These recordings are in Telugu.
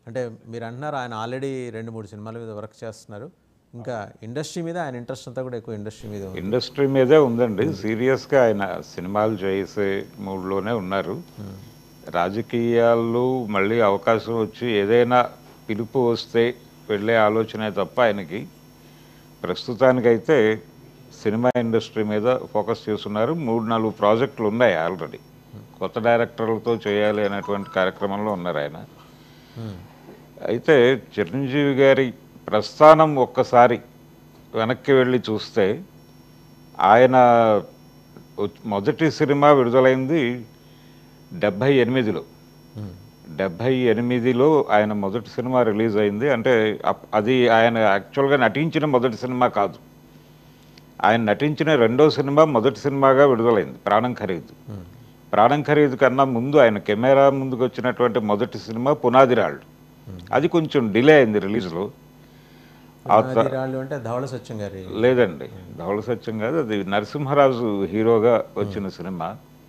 అంటే మీరు అంటున్నారు ఆయన ఆల్రెడీ రెండు మూడు సినిమాల మీద వర్క్ చేస్తున్నారు ఇంకా ఇండస్ట్రీ మీద ఆయన ఇంట్రెస్ట్ అంతా కూడా ఎక్కువ ఇండస్ట్రీ మీద ఉంది ఇండస్ట్రీ మీదే ఉందండి సీరియస్గా ఆయన సినిమాలు చేసే మూడ్లోనే ఉన్నారు రాజకీయాల్లో మళ్ళీ అవకాశం వచ్చి ఏదైనా పిలుపు వస్తే వెళ్ళే ఆలోచనే తప్ప ఆయనకి ప్రస్తుతానికైతే సినిమా ఇండస్ట్రీ మీద ఫోకస్ చేస్తున్నారు మూడు నాలుగు ప్రాజెక్టులు ఉన్నాయి ఆల్రెడీ కొత్త డైరెక్టర్లతో చేయాలి అనేటువంటి కార్యక్రమంలో ఉన్నారు ఆయన అయితే చిరంజీవి గారి ప్రస్థానం ఒక్కసారి వెనక్కి వెళ్ళి చూస్తే ఆయన ఉచ్- మొదటి సినిమా విడుదలైంది డెబ్భై ఎనిమిదిలో డెబ్భై ఎనిమిదిలో ఆయన మొదటి సినిమా రిలీజ్ అయింది అంటే అప్- అది ఆయన యాక్చువల్గా నటించిన మొదటి సినిమా కాదు ఆయన నటించిన రెండో సినిమా మొదటి సినిమాగా విడుదలైంది ప్రాణం ఖరీదు ప్రాణం ఖరీదు కన్నా ముందు ఆయన కెమెరా ముందుకు వచ్చినటువంటి మొదటి సినిమా పునాదిరాళ్ళు అది కొంచెం డిలే అయింది రిలీజ్లో ఆ త- పునాది రాళ్ళు అంటే ధవళ సత్యం గారి లేదండి ధవళ సత్యం కాదు అది నరసింహరాజు హీరోగా వచ్చిన సినిమా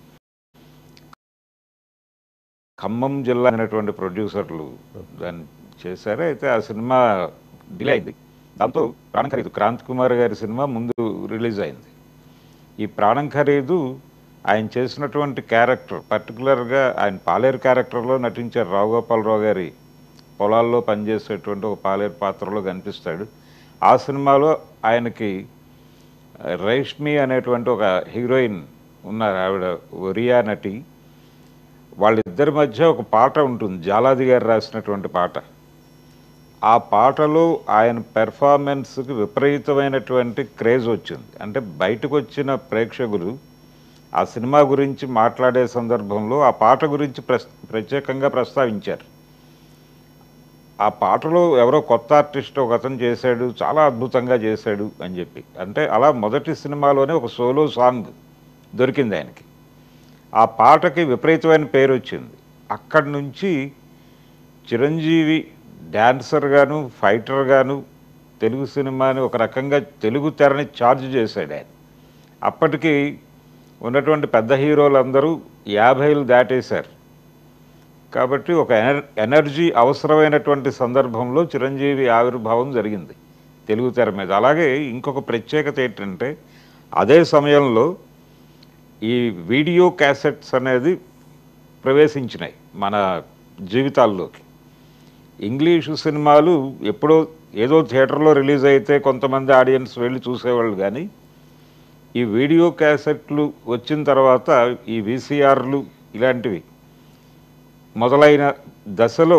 ఖమ్మం జిల్లా అయినటువంటి ప్రొడ్యూసర్లు దాన్ని చేశారు అయితే ఆ సినిమా డిలే అయింది దాంతో ప్రాణం ఖరీదు క్రాంత్ కుమార్ గారి సినిమా ముందు రిలీజ్ అయింది ఈ ప్రాణం ఖరీదు ఆయన చేసినటువంటి క్యారెక్టర్ పర్టికులర్గా ఆయన పాలేరు క్యారెక్టర్లో నటించారు రావు గోపాలరావు గారి పొలాల్లో పనిచేసేటువంటి ఒక పాలేరు పాత్రలో కనిపిస్తాడు ఆ సినిమాలో ఆయనకి రేష్మి అనేటువంటి ఒక హీరోయిన్ ఉన్నారు ఆవిడ ఒరియా నటి వాళ్ళిద్దరి మధ్య ఒక పాట ఉంటుంది జాలాది గారు రాసినటువంటి పాట ఆ పాటలో ఆయన పెర్ఫార్మెన్స్కి విపరీతమైనటువంటి క్రేజ్ వచ్చింది అంటే బయటకు వచ్చిన ప్రేక్షకులు ఆ సినిమా గురించి మాట్లాడే సందర్భంలో ఆ పాట గురించి ప్రస్ ప్రత్యేకంగా ప్రస్తావించారు ఆ పాటలో ఎవరో కొత్త ఆర్టిస్ట్ ఒక అతను చేశాడు చాలా అద్భుతంగా చేశాడు అని చెప్పి అంటే అలా మొదటి సినిమాలోనే ఒక సోలో సాంగ్ దొరికింది ఆయనకి ఆ పాటకి విపరీతమైన పేరు వచ్చింది అక్కడి నుంచి చిరంజీవి డాన్సర్గాను ఫైటర్గాను తెలుగు సినిమాని ఒక రకంగా తెలుగు తెరని ఛార్జ్ చేశాడు ఆయన అప్పటికి ఉన్నటువంటి పెద్ద హీరోలందరూ యాభైలు దాటేశారు కాబట్టి ఒక ఎనర్ ఎనర్జీ అవసరమైనటువంటి సందర్భంలో చిరంజీవి ఆవిర్భావం జరిగింది తెలుగు తెర మీద అలాగే ఇంకొక ప్రత్యేకత ఏంటంటే అదే సమయంలో ఈ వీడియో క్యాసెట్స్ అనేది ప్రవేశించినాయి మన జీవితాల్లోకి ఇంగ్లీషు సినిమాలు ఎప్పుడో ఏదో థియేటర్లో రిలీజ్ అయితే కొంతమంది ఆడియన్స్ వెళ్ళి చూసేవాళ్ళు కానీ ఈ వీడియో క్యాసెట్లు వచ్చిన తర్వాత ఈ వీసీఆర్లు ఇలాంటివి మొదలైన దశలో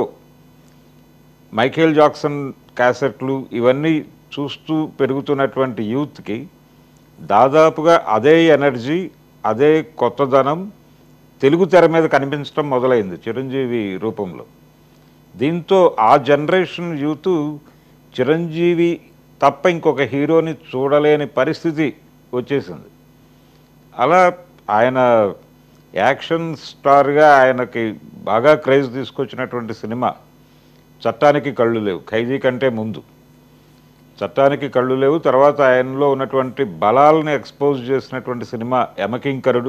మైకేల్ జాక్సన్ క్యాసెట్లు ఇవన్నీ చూస్తూ పెరుగుతున్నటువంటి యూత్కి దాదాపుగా అదే ఎనర్జీ అదే కొత్తదనం తెలుగు తెర మీద కనిపించడం మొదలైంది చిరంజీవి రూపంలో దీంతో ఆ జనరేషన్ యూత్ చిరంజీవి తప్ప ఇంకొక హీరోని చూడలేని పరిస్థితి వచ్చేసింది అలా ఆయన యాక్షన్ స్టార్గా ఆయనకి బాగా క్రేజ్ తీసుకొచ్చినటువంటి సినిమా చట్టానికి కళ్ళు లేవు ఖైదీ కంటే ముందు చట్టానికి కళ్ళు లేవు తర్వాత ఆయనలో ఉన్నటువంటి బలాలని ఎక్స్పోజ్ చేసినటువంటి సినిమా యమకింకరుడు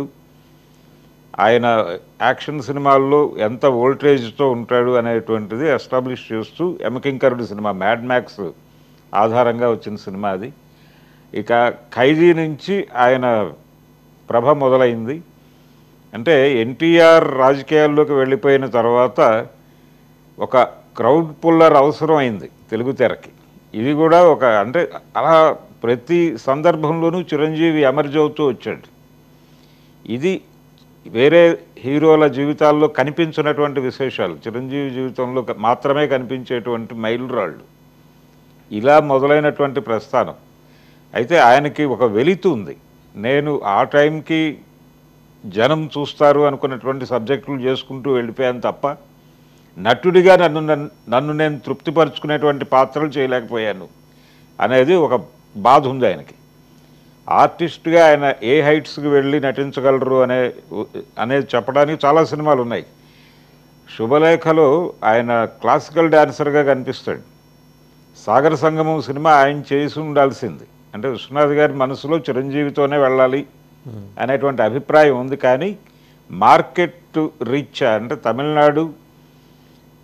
ఆయన యాక్షన్ సినిమాల్లో ఎంత వోల్టేజ్తో ఉంటాడు అనేటువంటిది ఎస్టాబ్లిష్ చేస్తూ యమకింకరుడు సినిమా మ్యాడ్ మ్యాక్స్ ఆధారంగా వచ్చిన సినిమా అది ఇక ఖైదీ నుంచి ఆయన ప్రభ మొదలైంది అంటే ఎన్టీఆర్ రాజకీయాల్లోకి వెళ్ళిపోయిన తర్వాత ఒక క్రౌడ్ పుల్లర్ అవసరం అయింది తెలుగు తెరకి ఇది కూడా ఒక అంటే అలా ప్రతి సందర్భంలోనూ చిరంజీవి ఎమర్జ్ అవుతూ వచ్చాడు ఇది వేరే హీరోల జీవితాల్లో కనిపించినటువంటి విశేషాలు చిరంజీవి జీవితంలో క- మాత్రమే కనిపించేటువంటి మైలురాళ్ళు ఇలా మొదలైనటువంటి ప్రస్థానం అయితే ఆయనకి ఒక వెలితి ఉంది నేను ఆ టైంకి జనం చూస్తారు అనుకున్నటువంటి సబ్జెక్టులు చేసుకుంటూ వెళ్ళిపోయాను తప్ప నటుడిగా నన్ను నన్ను- నన్ను నేను తృప్తిపరుచుకునేటువంటి పాత్రలు చేయలేకపోయాను అనేది ఒక బాధ ఉంది ఆయనకి ఆర్టిస్ట్గా ఆయన ఏ హైట్స్కి వెళ్ళి నటించగలరు అనే అనేది చెప్పడానికి చాలా సినిమాలు ఉన్నాయి శుభలేఖలో ఆయన క్లాసికల్ డాన్సర్గా కనిపిస్తాడు సాగర సంగమం సినిమా ఆయన చేసి ఉండాల్సింది అంటే విశ్వనాథ్ గారి మనసులో చిరంజీవితోనే వెళ్ళాలి అనేటువంటి అభిప్రాయం ఉంది కానీ మార్కెట్ రీచ్ అంటే తమిళనాడు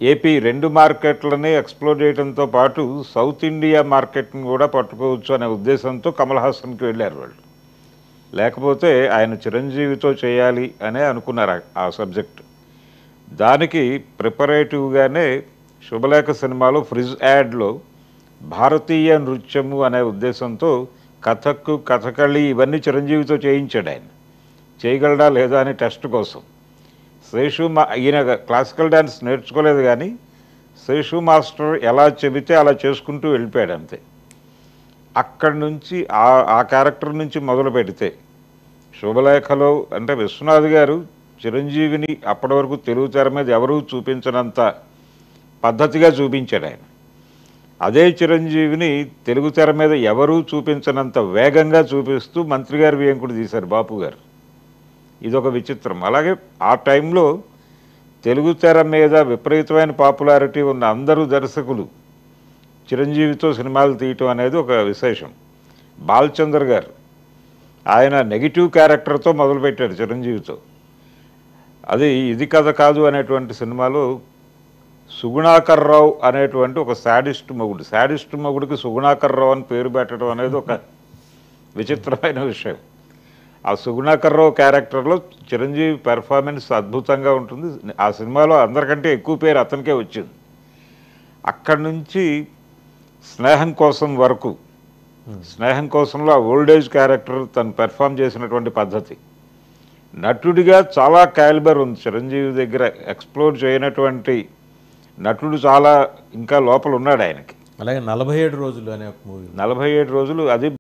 ఏపీ రెండు మార్కెట్లని ఎక్స్ప్లోర్ చేయడంతో పాటు సౌత్ ఇండియా మార్కెట్ని కూడా పట్టుకోవచ్చు అనే ఉద్దేశంతో కమల్ హాసన్కి వెళ్ళారు వాళ్ళు లేకపోతే ఆయన చిరంజీవితో చేయాలి అనే అనుకున్నారు ఆ- ఆ సబ్జెక్ట్ దానికి ప్రిపరేటివ్గానే శుభలేఖ సినిమాలో ఫ్రిజ్ యాడ్లో భారతీయ నృత్యము అనే ఉద్దేశంతో కథక్ కథకళి ఇవన్నీ చిరంజీవితో చేయించాడు ఆయన చేయగలడా లేదా అని టెస్ట్ కోసం శేషు మా ఈయన క్లాసికల్ డ్యాన్స్ నేర్చుకోలేదు కానీ శేషు మాస్టర్ ఎలా చెబితే అలా చేసుకుంటూ వెళ్ళిపోయాడు అంతే అక్కడి నుంచి ఆ ఆ క్యారెక్టర్ నుంచి మొదలు పెడితే శుభలేఖలో అంటే విశ్వనాథ్ గారు చిరంజీవిని అప్పటి వరకు తెలుగు తెర మీద ఎవరూ చూపించనంత పద్ధతిగా చూపించాడు ఆయన అదే చిరంజీవిని తెలుగు తెర మీద ఎవరూ చూపించనంత వేగంగా చూపిస్తూ మంత్రి గారి వేంకుడు తీశారు బాపు గారు ఇదొక విచిత్రం అలాగే ఆ టైంలో తెలుగు తెర మీద విపరీతమైన పాపులారిటీ ఉన్న అందరూ దర్శకులు చిరంజీవితో సినిమాలు తీయటం అనేది ఒక విశేషం బాలచందర్ గారు ఆయన నెగిటివ్ క్యారెక్టర్తో మొదలుపెట్టాడు చిరంజీవితో అది ఇది కథ కాదు అనేటువంటి సినిమాలో సుగుణాకర్ రావు అనేటువంటి ఒక శాడిస్ట్ మొగుడు శాడిస్ట్ మొగుడికి సుగుణాకర్ రావు అని పేరు పెట్టడం అనేది ఒక విచిత్రమైన విషయం ఆ సుగుణాకర్ రావు క్యారెక్టర్లో చిరంజీవి పెర్ఫార్మెన్స్ అద్భుతంగా ఉంటుంది ఆ సినిమాలో అందరికంటే ఎక్కువ పేరు అతనికే వచ్చింది అక్కడి నుంచి స్నేహం కోసం వరకు స్నేహం కోసంలో ఆ ఓల్డేజ్ క్యారెక్టర్ తను పెర్ఫామ్ చేసినటువంటి పద్ధతి నటుడిగా చాలా క్యాలిబర్ ఉంది చిరంజీవి దగ్గర ఎక్స్ప్లోర్ చేయనటువంటి నటుడు చాలా ఇంకా లోపల ఉన్నాడు ఆయనకి అలాగే నలభై ఏడు రోజులు అనే ఒక మూవీ నలభై ఏడు రోజులు అది